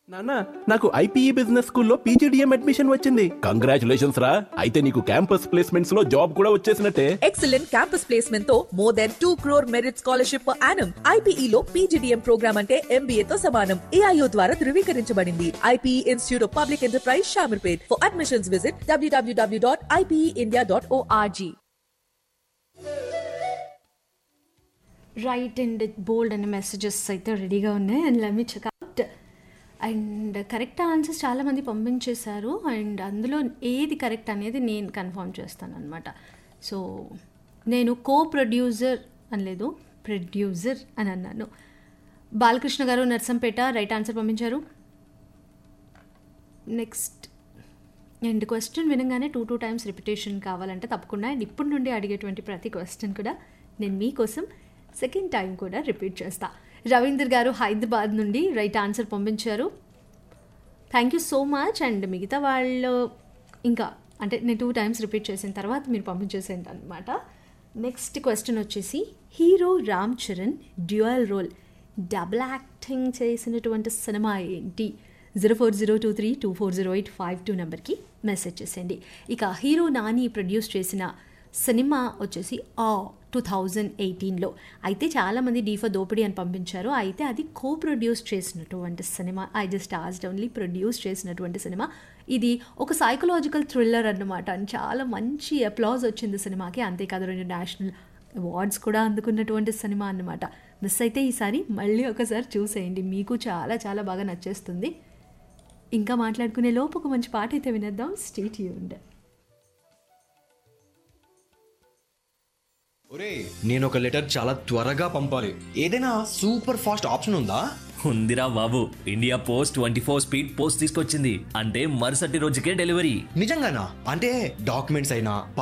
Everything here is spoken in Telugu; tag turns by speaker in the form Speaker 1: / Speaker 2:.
Speaker 1: నాన్న నాకు ఐపీఈ బిజినెస్ స్కూల్లో పీజీడిఎం అడ్మిషన్ వచ్చింది కంగ్రాచులేషన్స్ రా అయితే నీకు క్యాంపస్ ప్లేస్మెంట్స్ లో జాబ్ కూడా వచ్చేసినట్టే
Speaker 2: ఎక్సలెంట్ క్యాంపస్ ప్లేస్మెంట్ తో more than two crore merit scholarship per annum IPE లో పీజీడీఎం ప్రోగ్రామ్ అంటే ఎంబీఏ తో సమానం ఏఐఓ ద్వారా ధృవీకరించబడింది IPE Institute of Public Enterprise Shamirpet for admissions visit WWW dot IPE dot ORG
Speaker 3: right and bold అనే మెసేజెస్ అయితే రెడీగా ఉన్నాయి and let me check out and correct answers చాలామంది పంపించేశారు అండ్ అందులో ఏది కరెక్ట్ అనేది నేను కన్ఫర్మ్ చేస్తాను అనమాట సో నేను కో ప్రొడ్యూసర్ అనలేదు ప్రొడ్యూసర్ అని అన్నాను బాలకృష్ణ గారు నర్సంపేట రైట్ ఆన్సర్ పంపించారు నెక్స్ట్ అండ్ క్వశ్చన్ వినగానే టూ టూ టైమ్స్ రిపిటేషన్ కావాలంటే తప్పకుండా అండ్ ఇప్పటి నుండి అడిగేటువంటి ప్రతి క్వశ్చన్ కూడా నేను మీకోసం సెకండ్ టైం కూడా రిపీట్ చేస్తా రవీందర్ గారు హైదరాబాద్ నుండి రైట్ ఆన్సర్ పంపించారు thank you so much and మిగతా వాళ్ళు ఇంకా అంటే నేను టూ టైమ్స్ రిపీట్ చేసిన తర్వాత మీరు పంపించేసేయండి అనమాట నెక్స్ట్ క్వశ్చన్ వచ్చేసి hero Ram Charan dual role double acting చేసినటువంటి సినిమా ఏంటి zero four zero two three two four zero eight five two నెంబర్కి మెసేజ్ చేసేయండి ఇక హీరో నాని ప్రొడ్యూస్ చేసిన సినిమా వచ్చేసి ఆ టూ థౌజండ్ ఎయిటీన్లో అయితే చాలామంది డీఫా దోపిడీ అని పంపించారు అయితే అది కో ప్రొడ్యూస్ చేసినటువంటి cinema I just asked only produce చేసినటువంటి సినిమా ఇది ఒక సైకలాజికల్ థ్రిల్లర్ అన్నమాట అని చాలా మంచి అప్లాజ్ వచ్చింది సినిమాకి అంతేకాదు రెండు నేషనల్ అవార్డ్స్ కూడా అందుకున్నటువంటి సినిమా అన్నమాట మిస్ అయితే ఈసారి మళ్ళీ ఒకసారి చూసేయండి మీకు చాలా చాలా బాగా నచ్చేస్తుంది ఇంకా మాట్లాడుకునే లోపు ఒక మంచి పాట అయితే వినేద్దాం స్టేట్ యూండ్
Speaker 4: ఒరే నేను ఒక లెటర్ చాలా త్వరగా పంపాలి ఏదైనా సూపర్ ఫాస్ట్ ఆప్షన్ ఉందా
Speaker 5: ఉందిరా బాబు India post twenty four speed post తీసుకొచ్చింది అంటే మరుసటి రోజుకే డెలివరీ
Speaker 4: నిజంగానా అంటే డాక్యుమెంట్స్ అయినా